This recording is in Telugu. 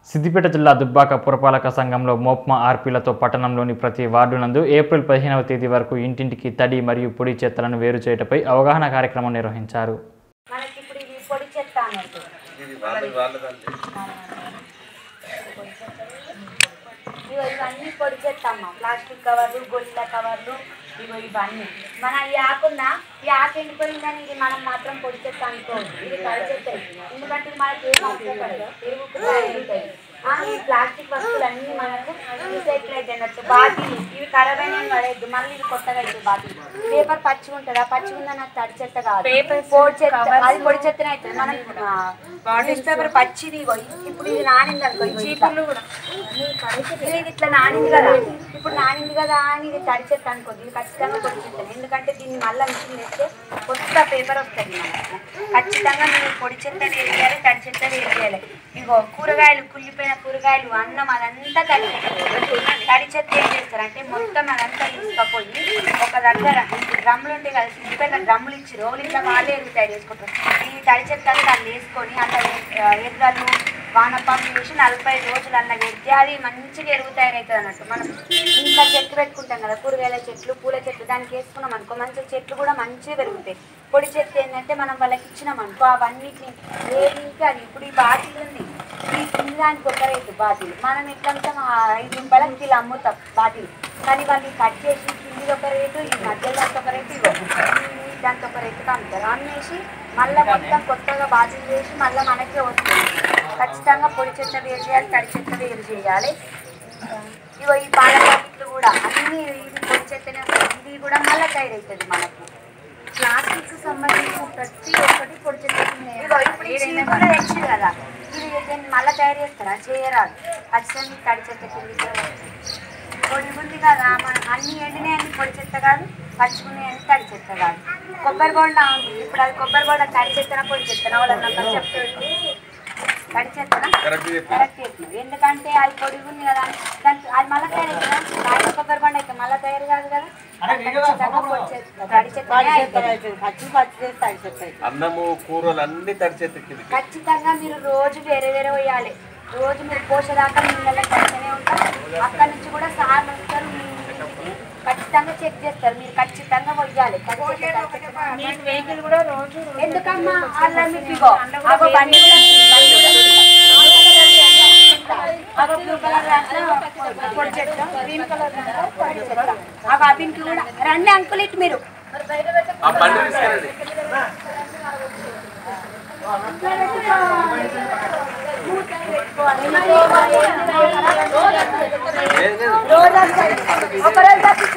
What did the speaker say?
సిద్దిపేట జిల్లా దుబ్బాక పురపాలక సంఘంలో మోప్మా ఆర్పీలతో పట్టణంలోని ప్రతి వార్డు నందు ఏప్రిల్ పదిహేనవ తేదీ వరకు ఇంటింటికి తడి మరియు పొడి చెత్తలను వేరు చేయటపై అవగాహన కార్యక్రమం నిర్వహించారు మనకి ఇప్పుడు ఇది పొడి చెత్త అన్నట్టు ఇగో ఇవన్నీ పొడి చెత్త అమ్మ ప్లాస్టిక్ కవర్లు గొల్ల కవర్లు ఇగో ఇవన్నీ మన ఈ ఆకున్నా ఈ ఆకు ఎండిపోయిందని ఇది మనం మాత్రం పొడి చెత్త అనుకోవద్దు ఇది తడి చెత్త ఎందుకంటే ఇది మనకి ఏం అవసరం పడదు ఎరువుకు తయారవుతాయి ఆ, ఈ ప్లాస్టిక్ వస్తువులన్నీ మనకు రీసైకిల్ అయితే అన్నట్టు బాటిల్ ఇవి ఖరాబ్ అయినా పడేద్దు మళ్ళీ ఇది కొత్తగా అయితే బాటిల్ పేపర్ పచ్చిగా ఉంటుంది ఆ పచ్చిగా ఉందని నాకు తడి చెత్త కాదు పేపర్ పొడి చెత్త అది పొడి చెత్తనే అవుతుంది మనం న్యూస్ పేపర్ పచ్చిది ఇగో ఇప్పుడు ఇది నానింది అనుకో ఈ చీపుర్లు కూడా ఇది ఇట్లా నానింది కదా ఇప్పుడు నానింది కదా అని ఇది తడి చెత్త అనుకో ఇది ఖచ్చితంగా పొడి చెత్త ఎందుకంటే దీన్ని మళ్ళీ మిషన్ వేస్తే కొత్త పేపర్ వస్తుంది మనకు ఖచ్చితంగా మీరు పొడి చెత్త వేరు చేయాలి తడి చెత్త వేరు చేయాలి ఇగో కూరగాయలు కుళ్ళిపోయిన కూరగాయలు అన్నం అదంతా తడి చెత్త తడి చెత్త ఏం చేస్తారంటే మొత్తం అదంతా తీసుకపోయి ఒక దగ్గర డ్రమ్ములు ఉంటాయి కదా సిద్ధిపేట డ్రమ్ములు ఇచ్చి రోజులు ఇట్లా వాళ్ళే ఎరుగుతాయి చేసుకుంటారు ఈ తడి చెత్త అంతా దాన్ని వేసుకొని అందులో ఎరుగలు వానపాము వేసి నలభై రోజులు అన్న పెడితే అది మంచిగా ఎరువు తయారవుతుంది అన్నట్టు మనం ఇంట్లో చెట్లు పెట్టుకుంటాం కదా కూరగాయల చెట్లు పూల చెట్లు దానికి వేసుకున్నాం అనుకో మంచిగా చెట్లు కూడా మంచిగా పెరుగుతాయి పొడి చెత్త ఏంటంటే మనం వాళ్ళకి ఇచ్చినాం అనుకో అవన్నిటిని ఏదింటే అది ఇప్పుడు ఈ బాటిల్ ఉంది ఈ కింద దానికి ఒక రేటు బాటిల్ మనం ఎట్లా అమ్ముతాం ఆ ఐదు రూపాయలకి కిలో అమ్ముతాం బాటిల్ కానీ వాళ్ళు కట్ చేసి కింది ఒక రేటు ఈ మధ్యలో దాంతో ఒక రేటు ఇవ్వదు దాంతో ఒక రేటుకి అమ్ముతారు అమ్మేసి మళ్ళీ మొత్తం కొత్తగా బాటిల్ చేసి మళ్ళీ మనకే వస్తుంది ఖచ్చితంగా పొడి చెత్త వేరు చేయాలి తడి చెత్త వేరు చేయాలి ఇగో ఈ పాల ప్యాకెట్లు కూడా అన్ని ఇది పొడి చెత్తనే వస్తుంది. ఇది కూడా మళ్ళీ తయారవుతుంది మనకు ప్లాస్టిక్ సంబంధించిన ప్రతి ఒక్కటి పొడి చెత్త ఇగో ఇప్పుడు ఈ చీపులు తెచ్చి కదా ఇది దీన్ని మళ్ళీ తయారు చేస్తారా చేయరాదు ఖచ్చితంగా తడి చెత్త కింద పొడి ఉంది కదా మనం అన్ని ఎండినాయి అన్ని పొడి చెత్త కాదు పచ్చుకున్నాయి అన్ని తడి చెత్త కాదు కొబ్బరి బొండ ఉంది ఇప్పుడు అది కొబ్బరి బొండ తడి చెత్తన పొడి చెత్తన వాళ్ళ నెంబర్ చెప్తే తడి చెత్తన కరెక్ట్ చెప్పినావు ఎందుకంటే అది పొడి ఉంది కదా దానికి అది మళ్ళీ తయారు అవుతుందా కాయల కొబ్బరి బండ అయితే మళ్ళీ తయారు కాదు కదా ఖచ్చితంగా పొడి చెత్త తడి చెత్తనే అవుతుంది. అన్నము కూరలు అన్ని తడిచెత్తికి ఖచ్చితంగా మీరు రోజు వేరే వేరే పోయాలి రోజు మీరు పోషదాకా నీళ్ళలో కలిసనే ఉంటారు అక్కడ నుంచి కూడా సార్లు వస్తారు మీ ఇంటికి ఖచ్చితంగా చెక్ చేస్తారు మీరు ఖచ్చితంగా పోయాలి మీకు వెహికల్ కూడా రోజు ఎందుకమ్మా అలా మీకు ఇగో అగో బండి కూడా బండి కూడా అగో బ్లూ కలర్ దాంట్లో పొడి చెట్టు గ్రీన్ కలర్ దాంట్లో పొడి చెట్టు అగో అభిన్కి కూడా రండి అంకుల్ ఇటు మీరు ఆ బండి తీసుకెళ్ళండి రోజు వస్తాయి ఒక